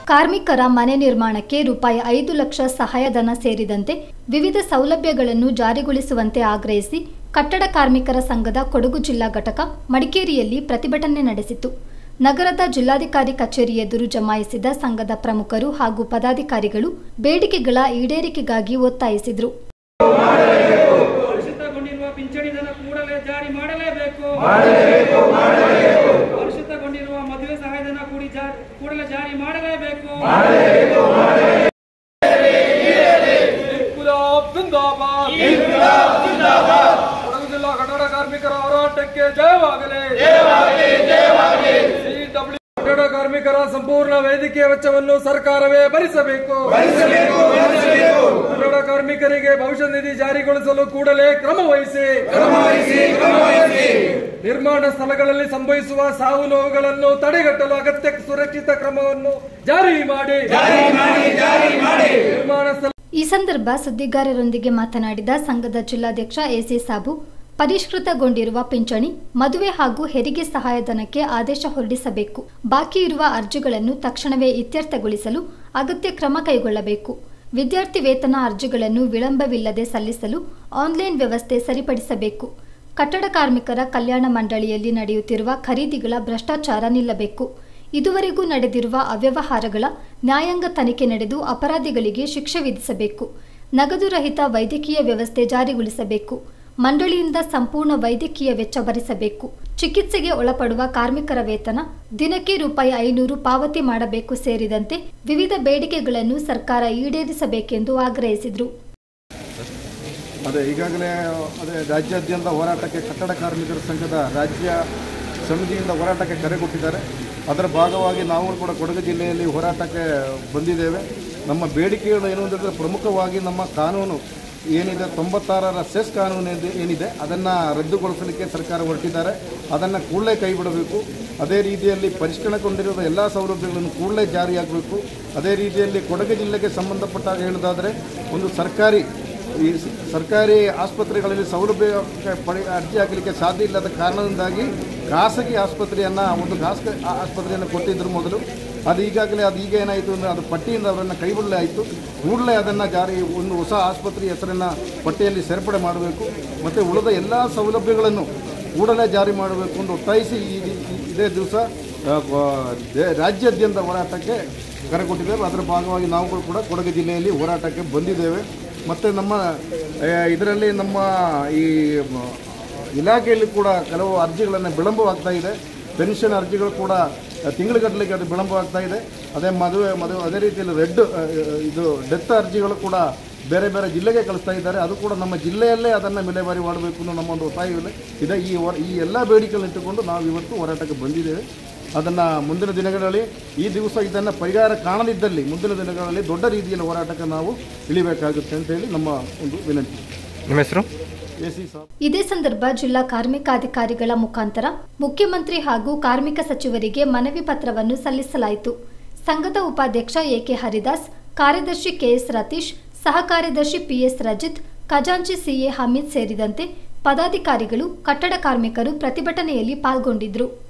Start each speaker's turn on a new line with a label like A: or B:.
A: ಕಾರ್ಮಿಕರ ಮನೆ ನಿರ್ಮಾಣಕ್ಕೆ ರೂಪಾಯಿ ಐದು ಲಕ್ಷ ಸಹಾಯಧನ ಸೇರಿದಂತೆ ವಿವಿಧ ಸೌಲಭ್ಯಗಳನ್ನು ಜಾರಿಗೊಳಿಸುವಂತೆ ಆಗ್ರಹಿಸಿ ಕಟ್ಟಡ ಕಾರ್ಮಿಕರ ಸಂಘದ ಕೊಡಗು ಜಿಲ್ಲಾ ಘಟಕ ಮಡಿಕೇರಿಯಲ್ಲಿ ಪ್ರತಿಭಟನೆ ನಡೆಸಿತು ನಗರದ ಜಿಲ್ಲಾಧಿಕಾರಿ ಕಚೇರಿ ಎದುರು ಜಮಾಯಿಸಿದ ಸಂಘದ ಪ್ರಮುಖರು ಹಾಗೂ ಪದಾಧಿಕಾರಿಗಳು ಬೇಡಿಕೆಗಳ ಈಡೇರಿಕೆಗಾಗಿ ಒತ್ತಾಯಿಸಿದರು
B: ಕಲುಷಿತಗೊಂಡಿರುವ ಪಿಂಚಣಿ ಧನ ಕೂಡಲೇ ಜಾರಿ ಮಾಡಲೇಬೇಕು ಕಲುಷಿತಗೊಂಡಿರುವ ಮದುವೆ ಸಹಾಯಧನ ಕೂಡಿ ಜಾ- ಕೂಡಲೇ ಜಾರಿ ಮಾಡಲೇಬೇಕು
C: ಇನ್ಕುಲಾಬ್ ಜಿಂದಾಬಾದ್ ಕೊಡಗು ಜಿಲ್ಲಾ ಕಟ್ಟಡ ಕಾರ್ಮಿಕರ ಹೋರಾಟಕ್ಕೆ ಜಯವಾಗಲಿ CW ಕಟ್ಟಡ ಕಾರ್ಮಿಕರ ಸಂಪೂರ್ಣ ವೈದ್ಯಕೀಯ ವೆಚ್ಚವನ್ನು ಸರ್ಕಾರವೇ ಭರಿಸಬೇಕು ಕನ್ನಡ ಕಾರ್ಮಿಕರಿಗೆ ಭವಿಷ್ಯ ನಿಧಿ ಜಾರಿಗೊಳಿಸಲು ಕೂಡಲೇ ಕ್ರಮ ವಹಿಸಿ ನಿರ್ಮಾಣ ಸ್ಥಳಗಳಲ್ಲಿ ಸಂಭವಿಸುವ ಸಾವು ನೋವುಗಳನ್ನು ತಡೆಗಟ್ಟಲು ಅಗತ್ಯ ಸುರಕ್ಷಿತ ಕ್ರಮವನ್ನು ಜಾರಿ ಮಾಡಿ ನಿರ್ಮಾಣ ಸ್ಥಳ
A: ಈ ಸಂದರ್ಭ ಸುದ್ದಿಗಾರರೊಂದಿಗೆ ಮಾತನಾಡಿದ ಸಂಘದ ಜಿಲ್ಲಾಧ್ಯಕ್ಷ ಎಸಿ ಸಾಬು ಪರಿಷ್ಕೃತಗೊಂಡಿರುವ ಪಿಂಚಣಿ ಮದುವೆ ಹಾಗೂ ಹೆರಿಗೆ ಸಹಾಯಧನಕ್ಕೆ ಆದೇಶ ಹೊರಡಿಸಬೇಕು ಬಾಕಿ ಇರುವ ಅರ್ಜಿಗಳನ್ನು ತಕ್ಷಣವೇ ಇತ್ಯರ್ಥಗೊಳಿಸಲು ಅಗತ್ಯ ಕ್ರಮ ಕೈಗೊಳ್ಳಬೇಕು ವಿದ್ಯಾರ್ಥಿ ವೇತನ ಅರ್ಜಿಗಳನ್ನು ವಿಳಂಬವಿಲ್ಲದೆ ಸಲ್ಲಿಸಲು ಆನ್ಲೈನ್ ವ್ಯವಸ್ಥೆ ಸರಿಪಡಿಸಬೇಕು ಕಟ್ಟಡ ಕಾರ್ಮಿಕರ ಕಲ್ಯಾಣ ಮಂಡಳಿಯಲ್ಲಿ ನಡೆಯುತ್ತಿರುವ ಖರೀದಿಗಳ ಭ್ರಷ್ಟಾಚಾರ ನಿಲ್ಲಬೇಕು ಇದುವರೆಗೂ ನಡೆದಿರುವ ಅವ್ಯವಹಾರಗಳ ನ್ಯಾಯಾಂಗ ತನಿಖೆ ನಡೆದು ಅಪರಾಧಿಗಳಿಗೆ ಶಿಕ್ಷೆ ವಿಧಿಸಬೇಕು ನಗದು ರಹಿತ ವೈದ್ಯಕೀಯ ವ್ಯವಸ್ಥೆ ಜಾರಿಗೊಳಿಸಬೇಕು ಮಂಡಳಿಯಿಂದ ಸಂಪೂರ್ಣ ವೈದ್ಯಕೀಯ ವೆಚ್ಚ ಭರಿಸಬೇಕು ಚಿಕಿತ್ಸೆಗೆ ಒಳಪಡುವ ಕಾರ್ಮಿಕರ ವೇತನ ದಿನಕ್ಕೆ ರೂಪಾಯಿ ಐನೂರು ಪಾವತಿ ಮಾಡಬೇಕು ಸೇರಿದಂತೆ ವಿವಿಧ ಬೇಡಿಕೆಗಳನ್ನು ಸರ್ಕಾರ ಈಡೇರಿಸಬೇಕೆಂದು ಆಗ್ರಹಿಸಿದರು
D: ಅದೇ ಈಗಾಗಲೇ ಅದೇ ರಾಜ್ಯಾದ್ಯಂತ ಹೋರಾಟಕ್ಕೆ ಕಟ್ಟಡ ಕಾರ್ಮಿಕರ ಸಂಘದ ರಾಜ್ಯ ಸಮಿತಿಯಿಂದ ಹೋರಾಟಕ್ಕೆ ಕರೆ ಕೊಟ್ಟಿದ್ದಾರೆ ಅದರ ಭಾಗವಾಗಿ ನಾವು ಕೂಡ ಕೊಡಗು ಜಿಲ್ಲೆಯಲ್ಲಿ ಹೋರಾಟಕ್ಕೆ ಬಂದಿದ್ದೇವೆ ನಮ್ಮ ಬೇಡಿಕೆಗಳು ಏನು ಅಂತಂದರೆ ಪ್ರಮುಖವಾಗಿ ನಮ್ಮ ಕಾನೂನು ಏನಿದೆ ತೊಂಬತ್ತಾರರ ಸೆಸ್ ಕಾನೂನು ಏನಿದೆ- ಏನಿದೆ ಅದನ್ನು ರದ್ದುಗೊಳಿಸಲಿಕ್ಕೆ ಸರ್ಕಾರ ಹೊರಟಿದ್ದಾರೆ ಅದನ್ನು ಕೂಡಲೇ ಕೈಬಿಡಬೇಕು ಅದೇ ರೀತಿಯಲ್ಲಿ ಪರಿಷ್ಕರಣಗೊಂಡಿರುವ ಎಲ್ಲ ಸೌಲಭ್ಯಗಳನ್ನು ಕೂಡಲೇ ಜಾರಿಯಾಗಬೇಕು ಅದೇ ರೀತಿಯಲ್ಲಿ ಕೊಡಗು ಜಿಲ್ಲೆಗೆ ಸಂಬಂಧಪಟ್ಟಾಗ ಹೇಳೋದಾದರೆ ಒಂದು ಸರ್ಕಾರಿ ಈ ಸ- ಸರ್ಕಾರಿ ಆಸ್ಪತ್ರೆಗಳಲ್ಲಿ ಸೌಲಭ್ಯ ಪಡೆ ಅರ್ಜಿ ಹಾಕಲಿಕ್ಕೆ ಸಾಧ್ಯ ಇಲ್ಲದ ಕಾರಣದಿಂದಾಗಿ ಖಾಸಗಿ ಆಸ್ಪತ್ರೆಯನ್ನು ಒಂದು ಖಾಸಗಿ ಆ- ಆಸ್ಪತ್ರೆಯನ್ನು ಕೊಟ್ಟಿದ್ದರು ಮೊದಲು ಅದು ಈಗಾಗಲೇ ಅದು ಈಗ ಏನಾಯಿತು ಅಂದರೆ ಅದು ಪಟ್ಟಿಯಿಂದ ಅವರನ್ನು ಕೈಬಿಡಲೇ ಆಯಿತು ಕೂಡಲೇ ಅದನ್ನು ಜಾರಿ ಒಂದು ಹೊಸ ಆಸ್ಪತ್ರೆ ಹೆಸರನ್ನು ಪಟ್ಟಿಯಲ್ಲಿ ಸೇರ್ಪಡೆ ಮಾಡಬೇಕು ಮತ್ತು ಉಳಿದ ಎಲ್ಲ ಸೌಲಭ್ಯಗಳನ್ನು ಕೂಡಲೇ ಜಾರಿ ಮಾಡಬೇಕು ಎಂದು ಒತ್ತಾಯಿಸಿ ಈ ಈ- ಇದೇ ದಿವಸ ಆ, ವ- ದೇ- ರಾಜ್ಯಾದ್ಯಂತ ಹೋರಾಟಕ್ಕೆ ಕರೆ ಕೊಟ್ಟಿದ್ದೇವೆ ಅದರ ಭಾಗವಾಗಿ ನಾವು ಕೂಡ ಕೊಡಗು ಜಿಲ್ಲೆಯಲ್ಲಿ ಹೋರಾಟಕ್ಕೆ ಬಂದಿದ್ದೇವೆ ಮತ್ತು ನಮ್ಮ ಇದರಲ್ಲಿ ನಮ್ಮ ಈ ಮ- ಇಲಾಖೆಯಲ್ಲಿ ಕೂಡ ಕೆಲವು ಅರ್ಜಿಗಳನ್ನು ವಿಳಂಬವಾಗ್ತಾ ಇದೆ ಪೆನ್ಷನ್ ಅರ್ಜಿಗಳು ಕೂಡ ತಿಂಗಳುಗಟ್ಟಲಿಗೆ ಅದು ವಿಳಂಬವಾಗ್ತಾ ಇದೆ ಅದೇ ಮದುವೆ ಮದುವೆ ಅದೇ ರೀತಿಯಲ್ಲಿ ರೆಡ್ ಇದು ಡೆತ್ ಅರ್ಜಿಗಳು ಕೂಡ ಬೇರೆ ಬೇರೆ ಜಿಲ್ಲೆಗೆ ಕಳಿಸ್ತಾ ಇದ್ದಾರೆ ಅದು ಕೂಡ ನಮ್ಮ ಜಿಲ್ಲೆಯಲ್ಲೇ ಅದನ್ನು ವಿಲೇವಾರಿ ಮಾಡಬೇಕು ಅನ್ನೋ ನಮ್ಮ ಒಂದು ಒತ್ತಾಯವಿದೆ ಇದೆ ಈ ಹೊರ ಈ ಎಲ್ಲ ಬೇಡಿಕೆಗಳನ್ನು ಇಟ್ಟುಕೊಂಡು ನಾವು ಇವತ್ತು ಹೋರಾಟಕ್ಕೆ ಬಂದಿದ್ದೇವೆ ಅದನ್ನು ಮುಂದಿನ ದಿನಗಳಲ್ಲಿ ಈ ದಿವಸ ಇದನ್ನು ಪರಿಹಾರ ಕಾಣದಿದ್ದಲ್ಲಿ ಮುಂದಿನ ದಿನಗಳಲ್ಲಿ ದೊಡ್ಡ ರೀತಿಯಲ್ಲಿ ಹೋರಾಟಕ್ಕೆ ನಾವು ಇಳಿಬೇಕಾಗುತ್ತೆ ಅಂತ ಹೇಳಿ ನಮ್ಮ ಒಂದು ವಿನಂತಿ
E: ನಿಮ್ಮ ಹೆಸರು
D: ಎ ಸಿ ಸಾಬ್
A: ಇದೇ ಸಂದರ್ಭ ಜಿಲ್ಲಾ ಕಾರ್ಮಿಕಾಧಿಕಾರಿಗಳ ಮುಖಾಂತರ ಮುಖ್ಯಮಂತ್ರಿ ಹಾಗೂ ಕಾರ್ಮಿಕ ಸಚಿವರಿಗೆ ಮನವಿ ಪತ್ರವನ್ನು ಸಲ್ಲಿಸಲಾಯಿತು ಸಂಘದ ಉಪಾಧ್ಯಕ್ಷ ಎಕೆ ಹರಿದಾಸ್ ಕಾರ್ಯದರ್ಶಿ ಕೆಎಸ್ ರತೀಶ್ ಸಹ ಕಾರ್ಯದರ್ಶಿ ಪಿಎಸ್ ರಜಿತ್ ಖಜಾಂಚಿ ಸಿಎ ಹಮೀದ್ ಸೇರಿದಂತೆ ಪದಾಧಿಕಾರಿಗಳು ಕಟ್ಟಡ ಕಾರ್ಮಿಕರು ಪ್ರತಿಭಟನೆಯಲ್ಲಿ ಪಾಲ್ಗೊಂಡಿದ್ದರು